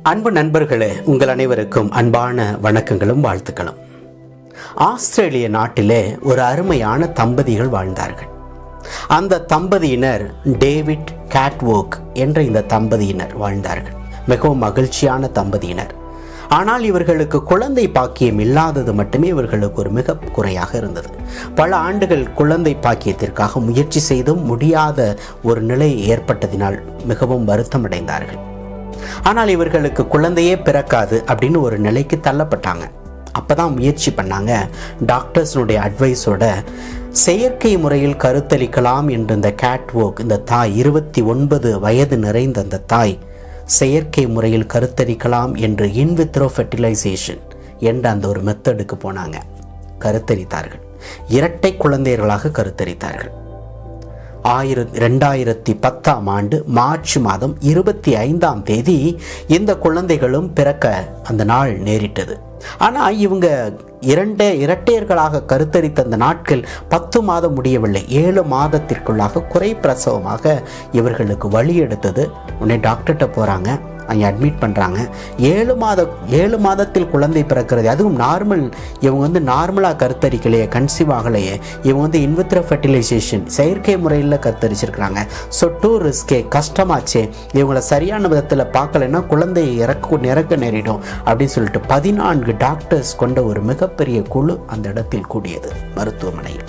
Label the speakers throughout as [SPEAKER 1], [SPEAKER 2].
[SPEAKER 1] அன்பு நண்பர்களே உங்கள் அனைவருக்கும் அன்பான வணக்கங்களும் வாழ்த்துக்களும் ஆஸ்திரேலிய நாட்டிலே ஒரு அருமையான தம்பதிகள் வாழ்ந்தார்கள் அந்த தம்பதியினர் டேவிட் கேட்வோக் என்ற இந்த தம்பதியினர் வாழ்ந்தார்கள் மிகவும் மகிழ்ச்சியான தம்பதியினர் ஆனால் இவர்களுக்கு குழந்தை பாக்கியம் இல்லாதது மட்டுமே இவர்களுக்கு ஒரு மிக குறையாக இருந்தது பல ஆண்டுகள் குழந்தை பாக்கியத்திற்காக முயற்சி செய்தும் முடியாத ஒரு நிலை ஏற்பட்டதினால் மிகவும் வருத்தமடைந்தார்கள் ஆனால் இவர்களுக்கு குழந்தையே பிறக்காது அப்படின்னு ஒரு நிலைக்கு தள்ளப்பட்டாங்க அப்பதான் முயற்சி பண்ணாங்க டாக்டர்ஸனுடைய அட்வைஸோட செயற்கை முறையில் கருத்தளிக்கலாம் என்ற இந்த கேட்வோக் இந்த தாய் இருபத்தி ஒன்பது வயது நிறைந்த அந்த தாய் செயற்கை முறையில் கருத்தரிக்கலாம் என்று இன்வித்ரோ ஃபெர்டிலைசேஷன் என்ற அந்த ஒரு மெத்தடுக்கு போனாங்க கருத்தரித்தார்கள் இரட்டை குழந்தைகளாக கருத்தரித்தார்கள் ஆயிரத்தி ரெண்டாயிரத்தி பத்தாம் ஆண்டு மார்ச் மாதம் இருபத்தி ஐந்தாம் தேதி இந்த குழந்தைகளும் பிறக்க அந்த நாள் நேரிட்டது ஆனால் இவங்க இரண்டே இரட்டையர்களாக கருத்தரித்த அந்த நாட்கள் பத்து மாதம் முடியவில்லை ஏழு மாதத்திற்குள்ளாக குறை பிரசவமாக இவர்களுக்கு வழி எடுத்தது உடனே டாக்டர்கிட்ட போகிறாங்க அங்கே அட்மிட் பண்ணுறாங்க ஏழு மாத ஏழு மாதத்தில் குழந்தை பிறக்கிறது அதுவும் நார்மல் இவங்க வந்து நார்மலாக கருத்தரிக்கலையே கன்சீவ் ஆகலையே இவங்க வந்து இன்வித்ரோ ஃபெர்டிலைசேஷன் செயற்கை முறையில் கருத்தரிச்சிருக்கிறாங்க ஸோ டூ ரிஸ்கே கஷ்டமாச்சே இவங்களை சரியான விதத்தில் பார்க்கலைன்னா குழந்தையை இறக்க இறக்க நேரிடும் அப்படின்னு சொல்லிட்டு பதினான்கு டாக்டர்ஸ் கொண்ட ஒரு மிகப்பெரிய குழு அந்த இடத்தில் கூடியது மருத்துவமனையில்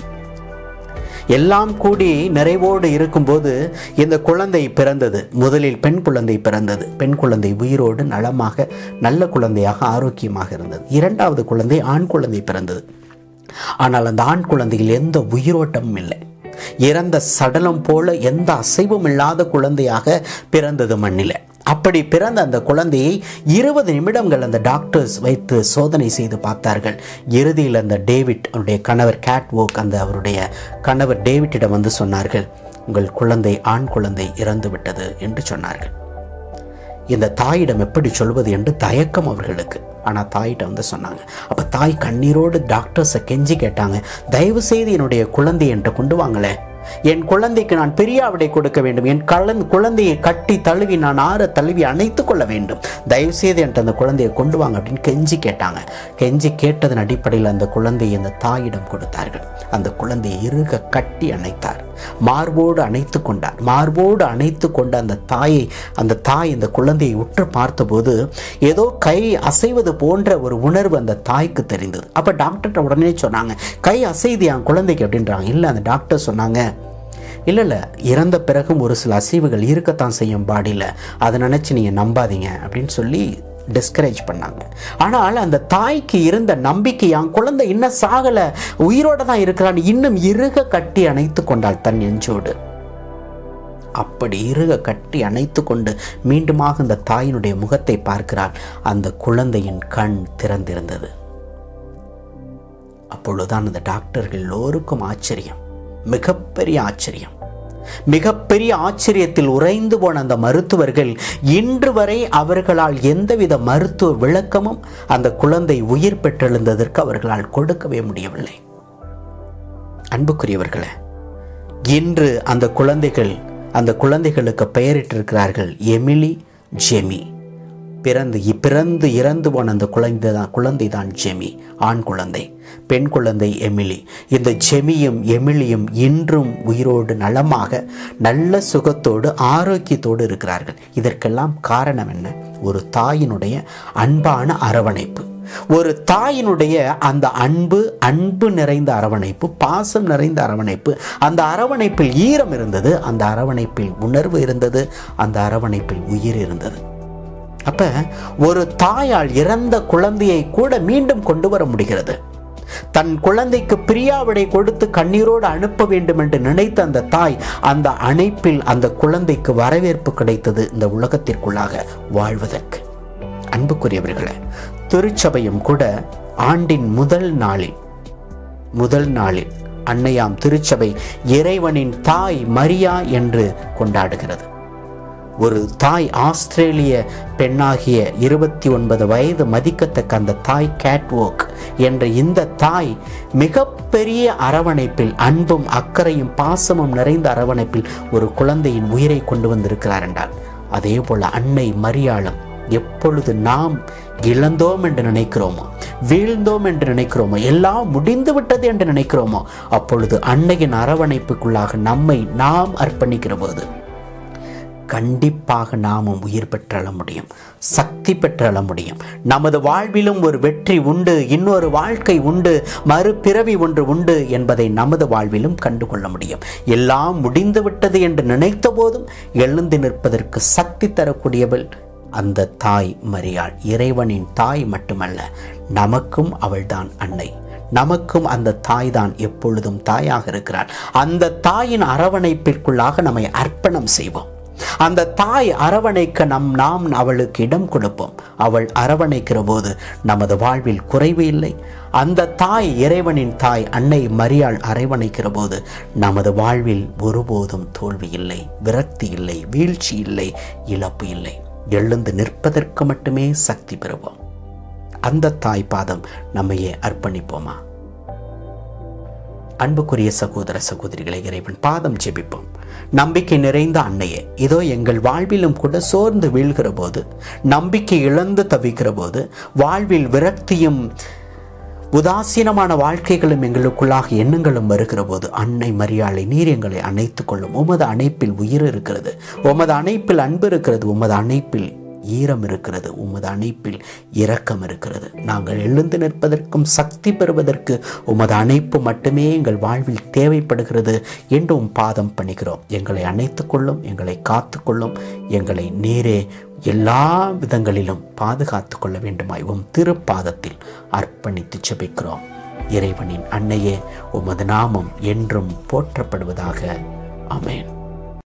[SPEAKER 1] எல்லாம் கூடி நிறைவோடு இருக்கும்போது இந்த குழந்தை பிறந்தது முதலில் பெண் குழந்தை பிறந்தது பெண் குழந்தை உயிரோடு நலமாக நல்ல குழந்தையாக ஆரோக்கியமாக இருந்தது இரண்டாவது குழந்தை ஆண் குழந்தை பிறந்தது ஆனால் அந்த ஆண் குழந்தையில் எந்த உயிரோட்டமும் இல்லை இறந்த சடலம் போல எந்த அசைவும் இல்லாத குழந்தையாக பிறந்தது மண்ணில அப்படி பிறந்த அந்த குழந்தையை இருபது நிமிடங்கள் அந்த டாக்டர்ஸ் வைத்து சோதனை செய்து பார்த்தார்கள் இறுதியில் அந்த டேவிட் அவருடைய கணவர் கேட்வோக் அந்த அவருடைய கணவர் டேவிட்டிடம் வந்து சொன்னார்கள் உங்கள் குழந்தை ஆண் குழந்தை இறந்து விட்டது என்று சொன்னார்கள் இந்த தாயிடம் எப்படி சொல்வது என்று தயக்கம் அவர்களுக்கு ஆனால் தாயிட்ட வந்து சொன்னாங்க அப்போ தாய் கண்ணீரோடு டாக்டர்ஸை கெஞ்சி கேட்டாங்க தயவு செய்து என்னுடைய குழந்தை என்று கொண்டு வாங்களேன் என் குழந்தைக்கு நான் பிரியாவிடை கொடுக்க வேண்டும் என் கலன் குழந்தையை கட்டி தழுவி நான் ஆற தழுவி அணைத்து கொள்ள வேண்டும் தயவு செய்து என்கிட்ட அந்த குழந்தையை கொண்டு வாங்க அப்படின்னு கெஞ்சி கேட்டாங்க கெஞ்சி கேட்டதன் அடிப்படையில் அந்த குழந்தையை அந்த தாயிடம் கொடுத்தார்கள் அந்த குழந்தையை இறுக கட்டி அணைத்தார் மார்போடு அணைத்து கொண்டார் மார்போடு அணைத்து கொண்ட அந்த தாயை அந்த தாய் அந்த குழந்தையை உற்று பார்த்தபோது ஏதோ கை அசைவது போன்ற ஒரு உணர்வு அந்த தாய்க்கு தெரிந்தது அப்போ டாக்டர்கிட்ட உடனே சொன்னாங்க கை அசைது என் குழந்தைக்கு அப்படின்றாங்க இல்லை அந்த டாக்டர் சொன்னாங்க இல்லை இல்லை இறந்த பிறகும் ஒரு சில அசைவுகள் இருக்கத்தான் செய்யும் பாடியில் அதை நினச்சி நீங்கள் நம்பாதீங்க அப்படின்னு சொல்லி டிஸ்கரேஜ் பண்ணாங்க ஆனால் அந்த தாய்க்கு இருந்த நம்பிக்கை என் குழந்தை இன்னும் சாகலை உயிரோட தான் இருக்கிறான்னு இன்னும் இறுக கட்டி அணைத்து கொண்டாள் தன் நெஞ்சோடு அப்படி இறுக கட்டி அணைத்து கொண்டு மீண்டுமாக இந்த தாயினுடைய முகத்தை பார்க்கிறாள் அந்த குழந்தையின் கண் திறந்திருந்தது அப்பொழுதுதான் அந்த டாக்டர்கள் எல்லோருக்கும் ஆச்சரியம் மிகப்பெரிய ஆச்சரியம் மிகப்பெரிய ஆச்சரியத்தில் உறைந்து போன அந்த மருத்துவர்கள் இன்று வரை அவர்களால் எந்தவித மருத்துவ விளக்கமும் அந்த குழந்தை உயிர் பெற்றெழுந்ததற்கு அவர்களால் கொடுக்கவே முடியவில்லை அன்புக்குரியவர்களே இன்று அந்த குழந்தைகள் அந்த குழந்தைகளுக்கு பெயரிட்டிருக்கிறார்கள் எமிலி ஜெமி பிறந்து பிறந்து இறந்து போன அந்த குழந்தை தான் குழந்தை தான் ஜெமி ஆண் குழந்தை பெண் குழந்தை எமிலி இந்த ஜெமியும் எமிலியும் இன்றும் உயிரோடு நலமாக நல்ல சுகத்தோடு ஆரோக்கியத்தோடு இருக்கிறார்கள் இதற்கெல்லாம் காரணம் என்ன ஒரு தாயினுடைய அன்பான அரவணைப்பு ஒரு தாயினுடைய அந்த அன்பு அன்பு நிறைந்த அரவணைப்பு பாசம் நிறைந்த அரவணைப்பு அந்த அரவணைப்பில் ஈரம் இருந்தது அந்த அரவணைப்பில் உணர்வு இருந்தது அந்த அரவணைப்பில் உயிர் இருந்தது அப்ப ஒரு தாயால் இறந்த குழந்தையை கூட மீண்டும் கொண்டு வர முடிகிறது தன் குழந்தைக்கு பிரியாவிடை கொடுத்து கண்ணீரோடு அனுப்ப வேண்டும் என்று நினைத்த அந்த தாய் அந்த அணைப்பில் அந்த குழந்தைக்கு வரவேற்பு கிடைத்தது இந்த உலகத்திற்குள்ளாக வாழ்வதற்கு அன்புக்குரியவர்களே திருச்சபையும் கூட ஆண்டின் முதல் நாளில் முதல் நாளில் அன்னையாம் திருச்சபை இறைவனின் தாய் மரியா என்று கொண்டாடுகிறது ஒரு தாய் ஆஸ்திரேலிய பெண்ணாகிய இருபத்தி ஒன்பது வயது மதிக்கத்தக்க அந்த தாய் கேட்வோக் என்ற இந்த தாய் மிகப்பெரிய அரவணைப்பில் அன்பும் அக்கறையும் பாசமும் நிறைந்த அரவணைப்பில் ஒரு குழந்தையின் உயிரை கொண்டு வந்திருக்கிறார் என்றால் அதே போல அன்னை மரியாளும் எப்பொழுது நாம் இழந்தோம் என்று நினைக்கிறோமோ வீழ்ந்தோம் என்று நினைக்கிறோமோ எல்லாம் முடிந்து விட்டது என்று நினைக்கிறோமோ அப்பொழுது அன்னையின் அரவணைப்புக்குள்ளாக நம்மை நாம் அர்ப்பணிக்கிற போது கண்டிப்பாக நாமும் உயிர் பெற்றள முடியும் சக்தி பெற்றள முடியும் நமது வாழ்விலும் ஒரு வெற்றி உண்டு இன்னொரு வாழ்க்கை உண்டு மறுபிறவி ஒன்று உண்டு என்பதை நமது வாழ்விலும் கண்டுகொள்ள முடியும் எல்லாம் முடிந்துவிட்டது என்று நினைத்த போதும் எழுந்து நிற்பதற்கு சக்தி தரக்கூடியவள் அந்த தாய் மரியாள் இறைவனின் தாய் மட்டுமல்ல நமக்கும் அவள்தான் அன்னை நமக்கும் அந்த தாய் தான் எப்பொழுதும் தாயாக இருக்கிறார் அந்த தாயின் அரவணைப்பிற்குள்ளாக நம்மை அர்ப்பணம் செய்வோம் அந்த தாய் அரவணைக்க நம் நாம் அவளுக்கு இடம் கொடுப்போம் அவள் அரவணைக்கிற போது நமது வாழ்வில் குறைவு இல்லை அந்த தாய் இறைவனின் தாய் அன்னை மரியாள் அரவணைக்கிற போது நமது வாழ்வில் ஒருபோதும் தோல்வி இல்லை விரக்தி இல்லை வீழ்ச்சி இல்லை இழப்பு இல்லை எழுந்து நிற்பதற்கு மட்டுமே சக்தி பெறுவோம் அந்த தாய் பாதம் நம்மையே அர்ப்பணிப்போமா அன்புக்குரிய சகோதர சகோதரிகளை இறைவன் பாதம் ஜெபிப்போம் நம்பிக்கை நிறைந்த அன்னையே இதோ எங்கள் வாழ்விலும் கூட சோர்ந்து வீழ்கிற போது நம்பிக்கை இழந்து தவிக்கிற போது வாழ்வில் விரக்தியும் உதாசீனமான வாழ்க்கைகளும் எங்களுக்குள்ளாக எண்ணங்களும் வருகிற போது அன்னை மரியாளை நீர் எங்களை அணைத்துக் கொள்ளும் உமது அணைப்பில் உயிர் இருக்கிறது உமது அணைப்பில் அன்பு இருக்கிறது உமது அணைப்பில் ஈரம் இருக்கிறது உமது அணைப்பில் இரக்கம் இருக்கிறது நாங்கள் எழுந்து நிற்பதற்கும் சக்தி பெறுவதற்கு உமது அணைப்பு மட்டுமே எங்கள் வாழ்வில் தேவைப்படுகிறது என்று உம் பாதம் பண்ணுகிறோம் எங்களை அணைத்துக் கொள்ளும் எங்களை காத்துக்கொள்ளும் எங்களை நீரே எல்லா விதங்களிலும் பாதுகாத்து கொள்ள வேண்டுமாய் உம் திருப்பாதத்தில் அர்ப்பணித்து ஜெபிக்கிறோம் இறைவனின் அன்னையே உமது நாமம் என்றும் போற்றப்படுவதாக அமேன்